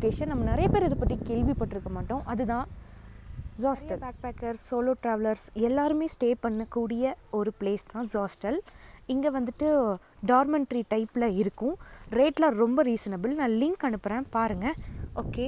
Location நம்ம நிறைய பேர் இதை பற்றி கேள்விப்பட்டிருக்க மாட்டோம் அதுதான் hostel backpacker solo travellers எல்லாருமே ஸ்டே பண்ணக்கூடிய ஒரு பிளேஸ் தான் ஜாஸ்டல் இங்கே வந்துட்டு டார்மெண்ட்ரி டைப்பில் இருக்கும் ரேட்லாம் ரொம்ப ரீசனபிள் நான் லிங்க் அனுப்புகிறேன் பாருங்கள் ஓகே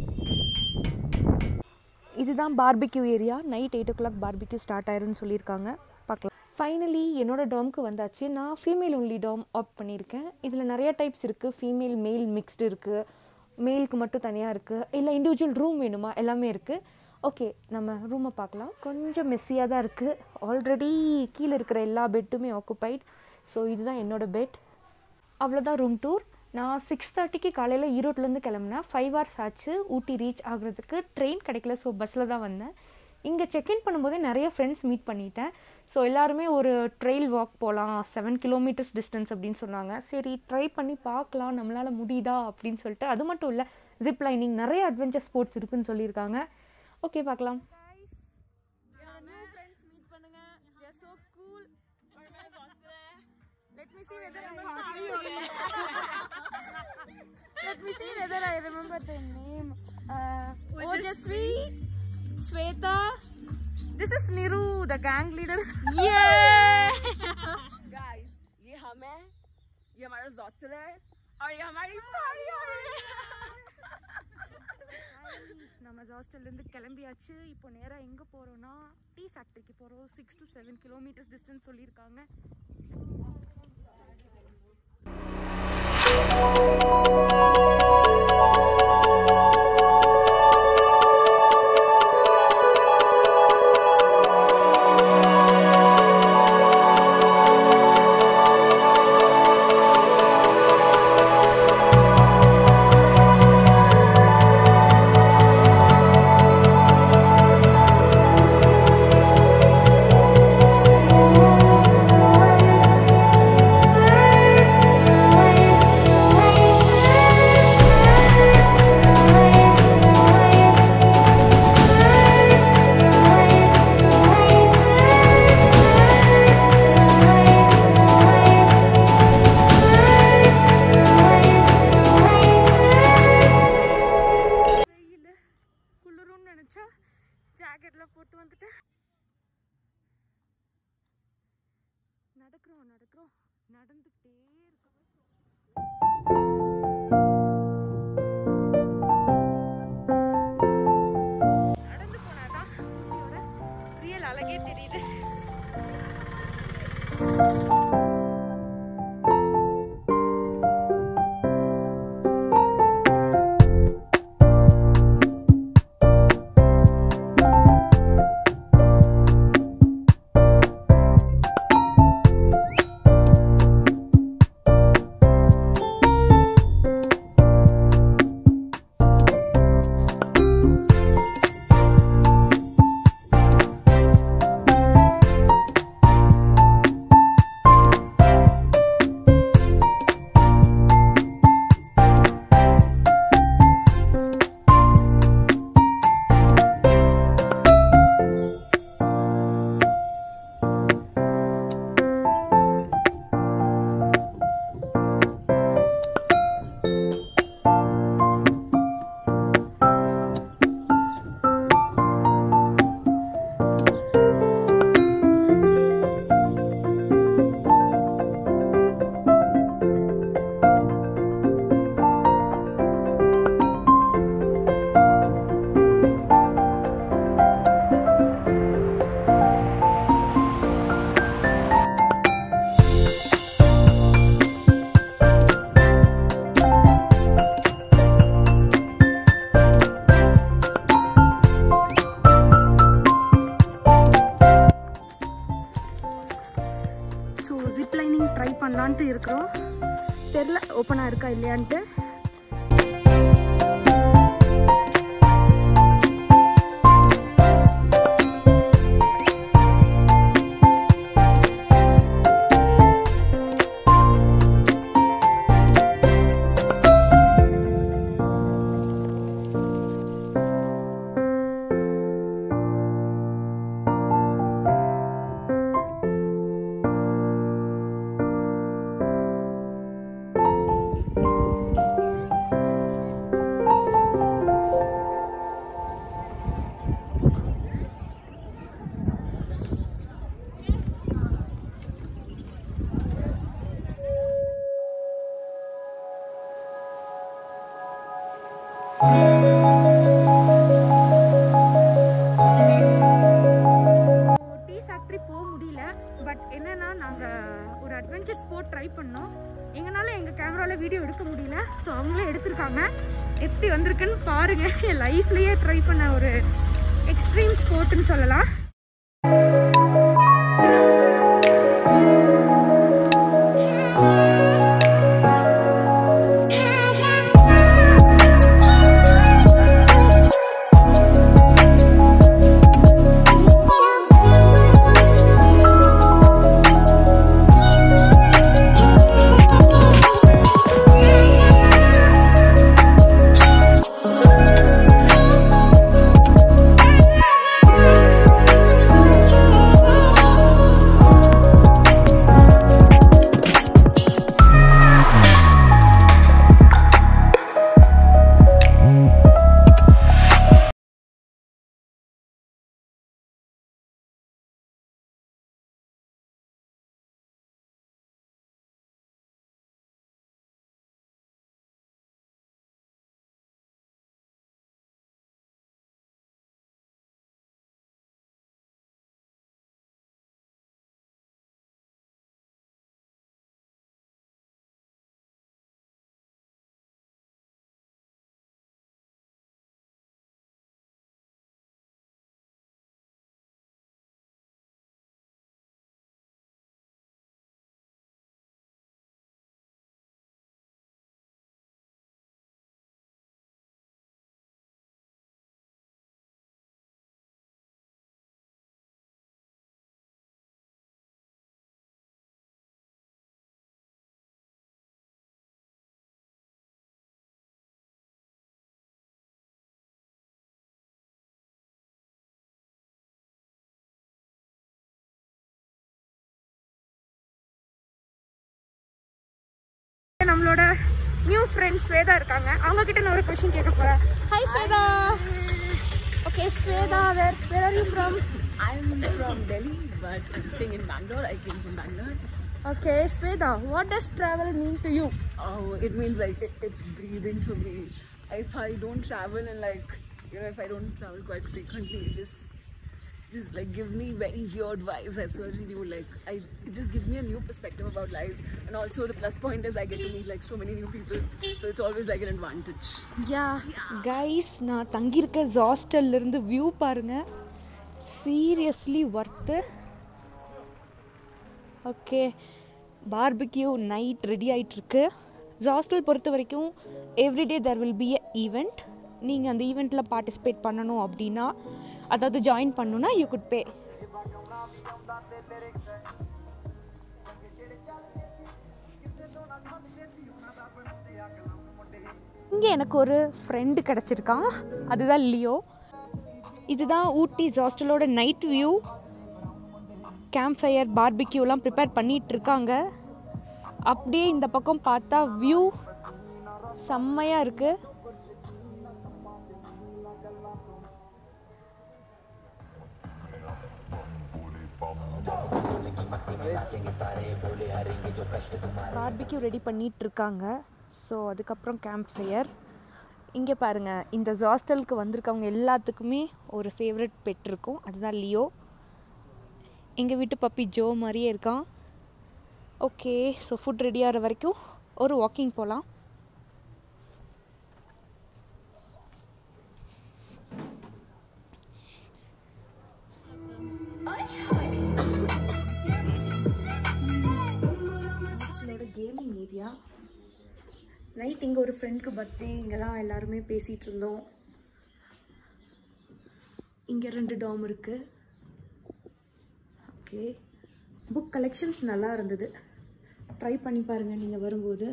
இதுதான் barbecue area night eight o'clock barbecue start ஆயிரும்னு சொல்லியிருக்காங்க பார்க்கலாம் ஃபைனலி என்னோட டாம்க்கு வந்தாச்சு நான் ஃபீமேல் ஒன்லி டாம் ஆப்ட் பண்ணியிருக்கேன் இதில் நிறைய டைப்ஸ் இருக்குது ஃபீமேல் மேல் மிக்ஸ்டு இருக்குது மேலுக்கு மட்டும் தனியாக இருக்குது இல்லை இண்டிவிஜுவல் ரூம் வேணுமா எல்லாமே இருக்குது ஓகே நம்ம ரூமை பார்க்கலாம் கொஞ்சம் மெஸ்ஸியாக தான் இருக்குது ஆல்ரெடி கீழே இருக்கிற எல்லா பெட்டுமே ஆக்குபைட் ஸோ இதுதான் என்னோடய பெட் அவ்வளோதான் ரூம் டூர் நான் சிக்ஸ் தேர்ட்டிக்கு காலையில் ஈரோட்லேருந்து கிளம்புனேன் ஃபைவ் ஹவர்ஸ் ஆச்சு ஊட்டி ரீச் ஆகுறதுக்கு ட்ரெயின் கிடைக்கல ஸோ பஸ்ஸில் தான் வந்தேன் இங்கே செக்இன் பண்ணும்போதே நிறைய ஃப்ரெண்ட்ஸ் மீட் பண்ணிட்டேன் ஸோ எல்லாருமே ஒரு ட்ரெயில் வாக் போகலாம் செவன் கிலோமீட்டர்ஸ் டிஸ்டன்ஸ் அப்படின்னு சொன்னாங்க சரி ட்ரை பண்ணி பார்க்கலாம் நம்மளால் முடியுதா அப்படின்னு சொல்லிட்டு அது மட்டும் இல்லை ஜிப் லைனிங் நிறைய அட்வென்ச்சர் ஸ்போர்ட்ஸ் இருக்குன்னு சொல்லியிருக்காங்க ஓகே பார்க்கலாம் என்னோட நியூ ஃப்ரெண்ட்ஸ் மீட் பண்ணுங்க they are so cool let me see whether I let me see whether I remember the name uh, Ojasvi Sweta this is Niru the gang leader yeah guys ये हम है ये हमारा दोस्त है और ये हमारी पारी நம்ம ஹாஸ்டல்லேருந்து கிளம்பியாச்சு இப்போ நேராக எங்கே போகிறோன்னா டீ ஃபேக்ட்ரிக்கு போகிறோம் six to seven kilometres distance சொல்லியிருக்காங்க வெயில் குளிரும்னு நினச்சா ஜாக்கெட்லாம் போட்டு வந்துட்டேன் நடக்கிறோம் நடக்கிறோம் நடந்துக்கிட்டே இருக்கோம் நடந்து போனாதான் ஊட்டியோட ரியல் அழகே தெரியுது ஸோ ஜிப் லைனிங் ட்ரை பண்ணலான்ட்டு இருக்கிறோம் தெரில ஓப்பனாக இருக்கா இல்லையான்ட்டு பாருங்க என் லைஃப்லயே ட்ரை பண்ண ஒரு எக்ஸ்ட்ரீம் ஸ்போர்ட்னு சொல்லலாம் நம்மளோட நியூ ஃப்ரெண்ட் ஸ்வேதா இருக்காங்க அவங்க கிட்ட நான் ஒரு கொஸ்டின் கேட்க போறேன் hi Shweta okay Shweta where where are you from I'm from Delhi, but I'm staying in Bangalore. I came from Bangalore. Okay Shweta what does travel mean to you Oh, it means like it, it's breathing for me. If I don't travel and like you know, if I don't travel quite frequently, it just just like gives me very weird vibes. I swear to you, like I it just gives me a new perspective about life. And also the plus point is I get to meet like so many new people. So it's always like an advantage. Yeah guys நான் தங்கியிருக்க ஹாஸ்டல்ல இருந்து view பாருங்க seriously worth okay barbecue night ready ஆயிட்டிருக்கு hostel பொறுத்த வரைக்கும் everyday there will be a event நீங்கள் அந்த ஈவெண்ட்டில் பார்ட்டிசிபேட் பண்ணணும் அப்படின்னா அதாவது ஜாயின் பண்ணணுன்னா யூ குட் பே இங்கே எனக்கு ஒரு ஃப்ரெண்டு கிடச்சிருக்கான் அதுதான் லியோ இதுதான் ஊட்டி ஹாஸ்டலோட நைட் வியூ கேம்ப் ஃபயர் பார்பிக்யூலாம் ப்ரிப்பேர் பண்ணிட்டு இருக்காங்க அப்படியே இந்த பக்கம் பார்த்தா வியூ செம்மையாக இருக்குது பார்பிக்யூ ரெடி பண்ணிட்டு இருக்காங்க ஸோ அதுக்கப்புறம் கேம்ப் ஃபயர் இங்கே பாருங்கள் இந்த ஹாஸ்டலுக்கு வந்திருக்கவங்க எல்லாத்துக்குமே ஒரு ஃபேவரட் பெட் இருக்கும் அதுதான் லியோ எங்கள் வீட்டு பப்பி ஜோ மாதிரியே இருக்கான் ஓகே ஸோ ஃபுட் ரெடி ஆகிற வரைக்கும் ஒரு வாக்கிங் போகலாம் கேமிங் ஏரியா நைட் இங்கே ஒரு ஃப்ரெண்டுக்கு பர்த்டே இங்கே தான் எல்லாருமே பேசிகிட்டு இருந்தோம் இங்கே ரெண்டு டாம் இருக்குது ஓகே புக் கலெக்ஷன்ஸ் நல்லா இருந்தது ட்ரை பண்ணி பாருங்கள் நீங்கள் வரும்போது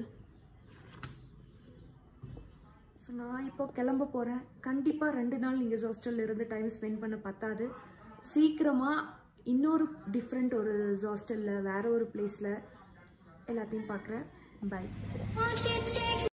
ஸோ நான் இப்போ கிளம்ப போகிறேன் கண்டிப்பாக ரெண்டு நாள் நீங்கள் ஹாஸ்டலில் இருந்து டைம் ஸ்பெண்ட் பண்ண பத்தாது சீக்கிரமாக இன்னொரு டிஃப்ரெண்ட் ஒரு ஹாஸ்டலில் வேற ஒரு பிளேஸில் எல்லாத்தையும் பார்க்குறேன் பை